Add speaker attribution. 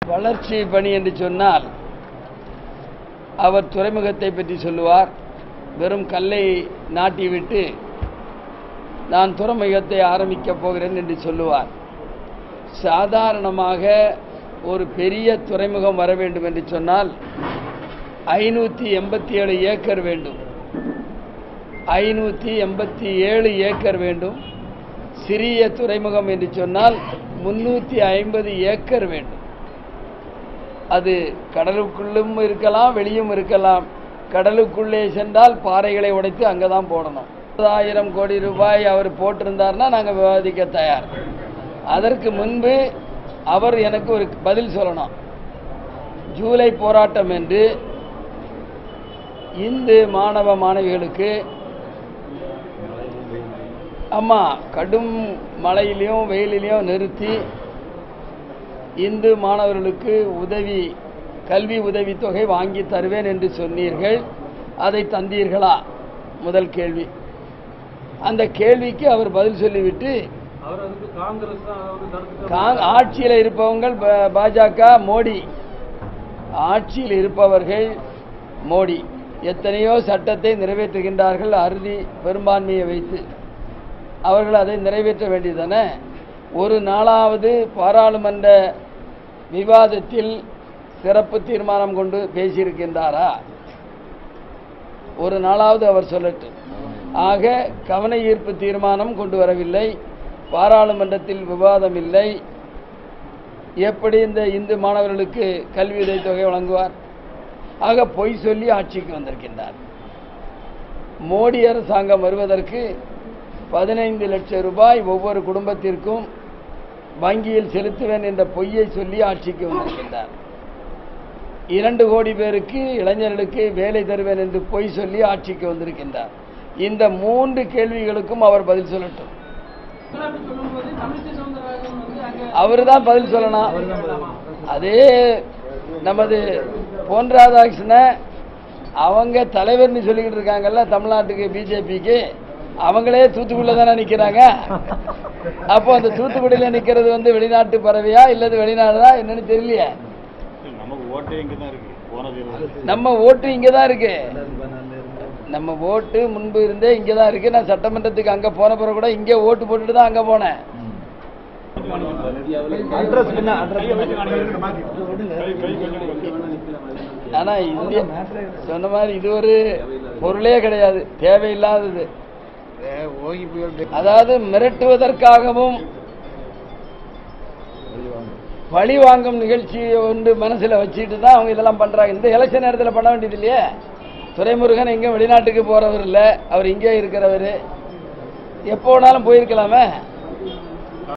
Speaker 1: வளர்ச்சி பணி என்று சொன்னால் அவர் துறைமுகத்தை பற்றி சொல்லுவார் வெறும் கல்லை நாட்டிவிட்டு நான் துறைமுகத்தை ஆரம்பிக்கப் போகிறேன் என்று சொல்லுவார் சாதாரணமாக ஒரு பெரிய துறைமுகம் வர வேண்டும் என்று சொன்னால் ஐநூற்றி எண்பத்தி ஏழு ஏக்கர் வேண்டும் ஐநூற்றி எண்பத்தி ஏழு ஏக்கர் வேண்டும் சிறிய துறைமுகம் என்று சொன்னால் முன்னூற்றி ஐம்பது ஏக்கர் வேண்டும் அது கடலுக்குள்ளும் இருக்கலாம் வெளியும் இருக்கலாம் கடலுக்குள்ளே சென்றால் பாறைகளை உடைத்து அங்கே தான் போடணும் ஆயிரம் கோடி ரூபாய் அவர் போட்டிருந்தார்னா நாங்கள் விவாதிக்க தயார் அதற்கு முன்பு அவர் எனக்கு ஒரு பதில் சொல்லணும் ஜூலை போராட்டம் என்று இந்து மாணவ மாணவிகளுக்கு அம்மா கடும் மழையிலையும் வெயிலிலையும் நிறுத்தி இந்து மாணவர்களுக்கு உதவி கல்வி உதவித்தொகை வாங்கி தருவேன் என்று சொன்னீர்கள் அதை தந்தீர்களா முதல் கேள்வி அந்த கேள்விக்கு அவர் பதில் சொல்லிவிட்டு
Speaker 2: அவர் அதுக்கு காங்கிரஸ் தான் அதாவது தடுத்து
Speaker 1: காங் ஆட்சியில் இருப்பவங்கள் ப- பாஜக மோடி ஆட்சியில் இருப்பவர்கள் மோடி எத்தனையோ சட்டத்தை நிறைவேற்றுகின்றார்கள் அறுதி பெரும்பான்மையை வைத்து அவர்கள் அதை நிறைவேற்ற வேண்டியதானே ஒரு நாளாவது பாராளுமன்ற விவாதத்தில் சிறப்பு தீர்மானம் கொண்டு பேசியிருக்கின்றாரா ஒரு நாளாவது அவர் சொல்லட்டும் ஆக கவன ஈர்ப்பு தீர்மானம் கொண்டு வரவில்லை பாராளுமன்றத்தில் விவாதம் இல்லை எப்படி இந்த இந்து மாணவர்களுக்கு கல்வி உதவித்தொகை வழங்குவார் ஆக பொய் சொல்லி ஆட்சிக்கு வந்திருக்கின்றார் மோடி அரசாங்கம் வருவதற்கு பதினைந்து லட்சம் ரூபாய் ஒவ்வொரு குடும்பத்திற்கும் வங்கியில் செலுத்துவேன் என்ற பொய்யை சொல்லி ஆட்சிக்கு வந்திருக்கின்றார் இரண்டு கோடி பேருக்கு இளைஞர்களுக்கு வேலை தருவேன் என்று பொய் சொல்லி ஆட்சிக்கு வந்திருக்கின்றார் இந்த மூன்று கேள்விகளுக்கும் அவர் பதில் சொல்லட்டும்
Speaker 2: அப்படி சொல்லும்போது தமிழிசை சவுந்தரராஜன் வந்து அங்க
Speaker 1: அவர் தான் பதில் சொல்லணும் அதே நமது பொன் ராதாகிருஷ்ண அவங்க தலைவர்னு சொல்லிக்கிட்டு இருக்காங்கல்ல தமிழ்நாட்டுக்கு பிஜேபிக்கு அவங்களே தூத்துக்குடியில தானே நிக்கிறாங்க அப்போ அந்த தூத்துக்குடியில நிக்கிறது வந்து வெளிநாட்டு பறவையா இல்லது வெளிநாடுதா என்னன்னு தெரியலையே
Speaker 3: நமக்கு ஓட்டே இங்கே தான் இருக்கு போனது இல்லை.
Speaker 1: நம்ம ஓட்டு இங்கே தான் இருக்கு நம்ம ஓட்டு முன்பு இருந்தே இங்கே தான் இருக்கு நான் சட்டமன்றத்துக்கு அங்கே போன பிறகு கூட இங்கே ஓட்டு போட்டுட்டு தான் அங்கே போனேன் ஆனா இந்திய சொன்ன மாதிரி இது ஒரு பொருளே கிடையாது தேவையில்லாதது அதாவது மிரட்டுவதற்காகவும் பழி வாங்கும் நிகழ்ச்சி ஒன்று மனசுல வச்சுட்டு தான் அவங்க இதெல்லாம் பண்றாங்க இந்த எலெக்ஷன் நேரத்தில் பண்ண வேண்டியது இல்லையே துரைமுருகன் எங்கேயும் வெளிநாட்டுக்கு போறவர் இல்லை அவர் இங்கே இருக்கிறவர் எப்போ வேணாலும் போயிருக்கலாமே